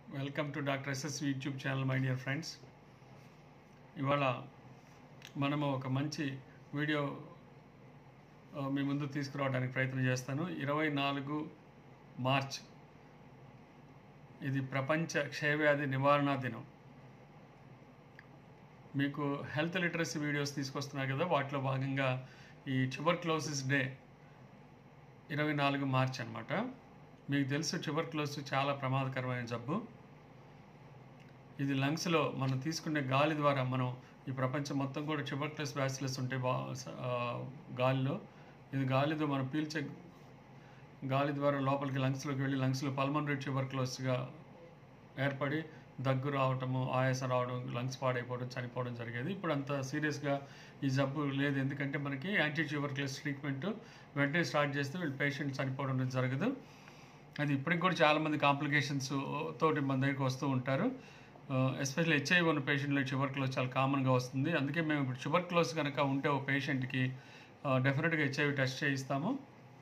welcome to doctor SS YouTube channel my dear friends ఇవాళ మనము ఒక మంచి వీడియో ఆ, మీ ముందు తీసుకురావడానికి ప్రయత్నం చేస్తాను ఇరవై నాలుగు మార్చ్ ఇది ప్రపంచ క్షయవ్యాధి నివారణ దినం మీకు హెల్త్ లిటరసీ వీడియోస్ తీసుకొస్తున్నారు కదా వాటిలో భాగంగా ఈ ట్యూబర్క్లోసిస్ డే ఇరవై నాలుగు మార్చ్ అనమాట మీకు తెలుసు ట్యూబర్క్లోసిస్ చాలా ప్రమాదకరమైన జబ్బు ఇది లంగ్స్లో మనం తీసుకునే గాలి ద్వారా మనం ఈ ప్రపంచం మొత్తం కూడా ట్యూబర్క్లోస్ బ్యాసిలస్ ఉంటాయి బా ఆ, గాలిలో ఇది గాలితో మనం పీల్చే గాలి ద్వారా లోపలికి లంగ్స్లోకి వెళ్ళి లంగ్స్లో పల్మనరీ ట్యూబర్క్లోస్గా ఏర్పడి దగ్గు రావటము ఆయాసం రావడం లంగ్స్ పాడైపోవడం చనిపోవడం జరిగేది ఇప్పుడు అంత సీరియస్గా ఈ జబ్బు లేదు ఎందుకంటే మనకి యాంటీ ట్యూబర్క్లోస్ ట్రీట్మెంట్ వెంటనే స్టార్ట్ చేస్తే వీళ్ళు పేషెంట్ చనిపోవడం అనేది జరగదు అది ఇప్పటికి కూడా చాలామంది కాంప్లికేషన్స్ తోటి మన దగ్గరికి వస్తూ ఉంటారు ఎస్పెషల్లీ హెచ్ఐవి ఉన్న పేషెంట్లో ట్యూబర్క్లోస్ చాలా కామన్గా వస్తుంది అందుకే మేము ఇప్పుడు ట్యూబర్క్లోస్ కనుక ఉంటే ఒక పేషెంట్కి డెఫినెట్గా హెచ్ఐవి టెస్ట్ చేయిస్తాము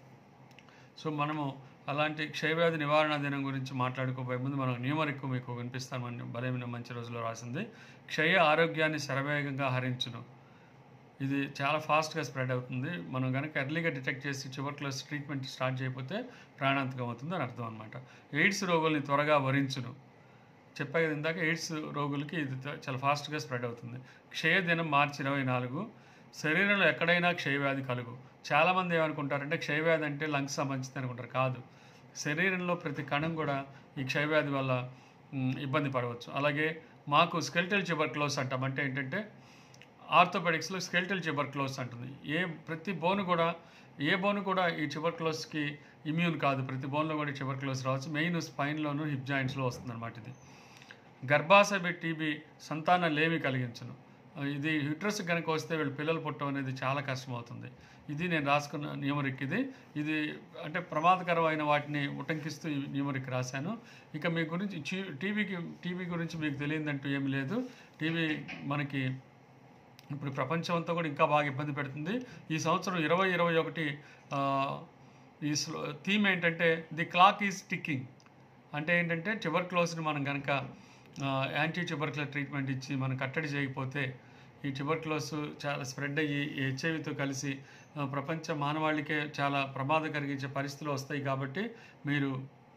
సో మనము అలాంటి క్షయవ్యాధి నివారణ దినం గురించి మాట్లాడుకోబోయే ముందు మనం న్యూమరిక్ మీకు వినిపిస్తామని బలమైన మంచి రోజులో రాసింది క్షయ ఆరోగ్యాన్ని శరవేగంగా హరించును ఇది చాలా ఫాస్ట్గా స్ప్రెడ్ అవుతుంది మనం కనుక ఎర్లీగా డిటెక్ట్ చేసి ట్యూబర్క్లోస్ ట్రీట్మెంట్ స్టార్ట్ చేయకపోతే ప్రాణాంతకం అవుతుంది అని అర్థం అనమాట ఎయిడ్స్ రోగుల్ని త్వరగా వరించును చెప్పా కదా ఇందాక ఎయిడ్స్ రోగులకి ఇది త- చాలా ఫాస్ట్గా స్ప్రెడ్ అవుతుంది క్షయ దినం మార్చి ఇరవై నాలుగు శరీరంలో ఎక్కడైనా క్షయవ్యాధి కలుగు చాలామంది ఏమనుకుంటారంటే క్షయవ్యాధి అంటే లంగ్స్ సంబంధించింది అనుకుంటారు కాదు శరీరంలో ప్రతి కణం కూడా ఈ క్షయవ్యాధి వల్ల మ్, ఇబ్బంది పడవచ్చు అలాగే మాకు స్కెల్టల్ ట్యూబర్క్లోస్ అంటాం అంటే ఏంటంటే ఆర్థోపెడిక్స్లో స్కెల్టల్ ట్యూబర్క్లోస్ అంటుంది ఏ ప్రతి బోను కూడా ఏ బోను కూడా ఈ ట్యూబర్క్లోస్కి ఇమ్యూన్ కాదు ప్రతి బోన్లో కూడా ట్యూబర్క్లోస్ రావచ్చు మెయిన్ స్పైన్లోను హిప్ జాయింట్స్లో వస్తుంది అనమాట ఇది గర్భాశయ టీబీ సంతాన లేమి కలిగించును ఇది హిట్రస్ కనుక వస్తే వీళ్ళు పిల్లలు పుట్టడం అనేది చాలా కష్టం అవుతుంది ఇది నేను రాసుకున్న న్యూమరిక్ ఇది ఇది అంటే ప్రమాదకరమైన వాటిని ఉటంకిస్తూ ఈ న్యూమరిక్ రాశాను ఇక మీ గురించి చీ- టీవీకి టీవీ గురించి మీకు తెలియదంటూ ఏమీ లేదు టీవీ మనకి ఇప్పుడు ప్రపంచం అంతా కూడా ఇంకా బాగా ఇబ్బంది పెడుతుంది ఈ సంవత్సరం ఇరవై ఇరవై ఒకటి ఆ, ఈ థీమ్ ఏంటంటే ది క్లాక్ ఈజ్ టిక్కింగ్ అంటే ఏంటంటే ట్యూబర్క్లోస్ని మనం కనుక యాంటీ ట్యూబర్క్లోస్ ట్రీట్మెంట్ ఇచ్చి మనం కట్టడి చేయకపోతే ఈ ట్యూబర్క్లోస్ చాలా స్ప్రెడ్ అయ్యి హెచ్ఐవితో కలిసి ఆ, ప్రపంచ మానవాళికే చాలా ప్రమాదం కలిగించే పరిస్థితులు వస్తాయి కాబట్టి మీరు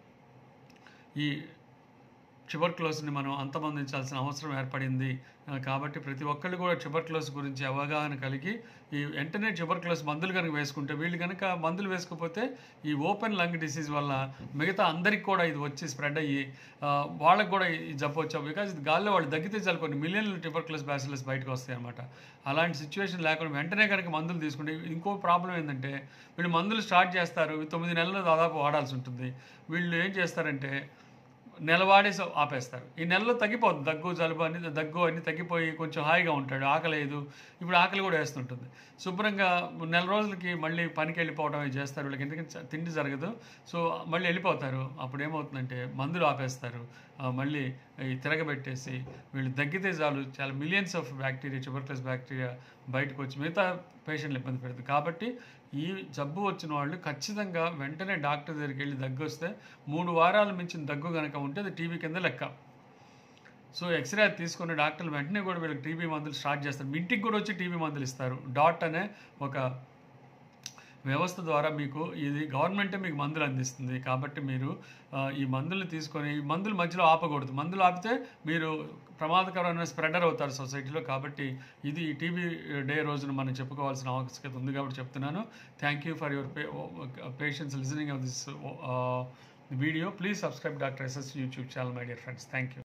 ఈ ట్యూబర్క్లోస్ని మనం అంతమొందించాల్సిన అవసరం ఏర్పడింది ఆ, కాబట్టి ప్రతి ఒక్కళ్ళు కూడా ట్యూబర్క్లోస్ గురించి అవగాహన కలిగి ఈ వెంటనే ట్యూబర్క్లోస్ మందులు కనుక వేసుకుంటే వీళ్ళు కనుక మందులు వేసుకోకపోతే ఈ ఓపెన్ లంగ్ డిసీజ్ వల్ల మిగతా అందరికి కూడా ఇది వచ్చి స్ప్రెడ్ అయ్యి ఆ, వాళ్ళకి కూడా ఈ జబ్బు వచ్చావు బికాజ్ ఇది గాల్లో వాళ్ళు దగ్గితే చాలు కొన్ని మిలియన్లు ట్యూబర్క్లోస్ బ్యాసిలస్ బయటకు వస్తాయి అనమాట అలాంటి సిచ్యువేషన్ లేకుండా వెంటనే కనుక మందులు తీసుకుంటే ఇంకో ప్రాబ్లం ఏంటంటే వీళ్ళు మందులు స్టార్ట్ చేస్తారు ఇవి తొమ్మిది నెలలు దాదాపు వాడాల్సి ఉంటుంది వీళ్ళు ఏం చేస్తారంటే నెల వాడేసి ఆపేస్తారు ఈ నెలలో తగ్గిపోతుంది దగ్గు జలుబు అన్ని దగ్గు అన్ని తగ్గిపోయి కొంచెం హాయిగా ఉంటాడు ఆకలి లేదు ఇప్పుడు ఆకలి కూడా వేస్తుంటుంది శుభ్రంగా నెల రోజులకి మళ్ళీ పనికి వెళ్ళిపోవడం ఇది చేస్తారు వీళ్ళకి ఎందుకంటే చ- తిండి జరగదు సో మళ్ళీ వెళ్ళిపోతారు అప్పుడు ఏమవుతుందంటే మందులు ఆపేస్తారు ఆ, మళ్ళీ ఈ తిరగబెట్టేసి వీళ్ళు దగ్గితే చాలు చాలా millions of bacteria tuberculous bacteria బయటకు వచ్చి మిగతా పేషెంట్లు ఇబ్బంది పెడుతుంది కాబట్టి ఈ జబ్బు వచ్చిన వాళ్ళు ఖచ్చితంగా వెంటనే డాక్టర్ దగ్గరికి వెళ్ళి దగ్గు వస్తే మూడు వారాల మించిన దగ్గు కనుక ఉంటే అది టీబీ కింద లెక్క సో ఎక్స్రే తీసుకున్న డాక్టర్లు వెంటనే కూడా వీళ్ళకి టీబీ మందులు స్టార్ట్ చేస్తారు మీ ఇంటికి కూడా వచ్చి టీబీ మందులు ఇస్తారు డాట్ అనే ఒక వ్యవస్థ ద్వారా మీకు ఇది గవర్నమెంటే మీకు మందులు అందిస్తుంది కాబట్టి మీరు ఆ, ఈ మందులు తీసుకొని ఈ మందులు మధ్యలో ఆపకూడదు మందులు ఆపితే మీరు ప్రమాదకరమైన స్ప్రెడర్ అవుతారు సొసైటీలో కాబట్టి ఇది ఈ టీబీ డే రోజున మనం చెప్పుకోవాల్సిన ఆవశ్యకత ఉంది కాబట్టి చెప్తున్నాను thank you for your patience listening of this video please subscribe doctor SS YouTube channel my dear friends thank you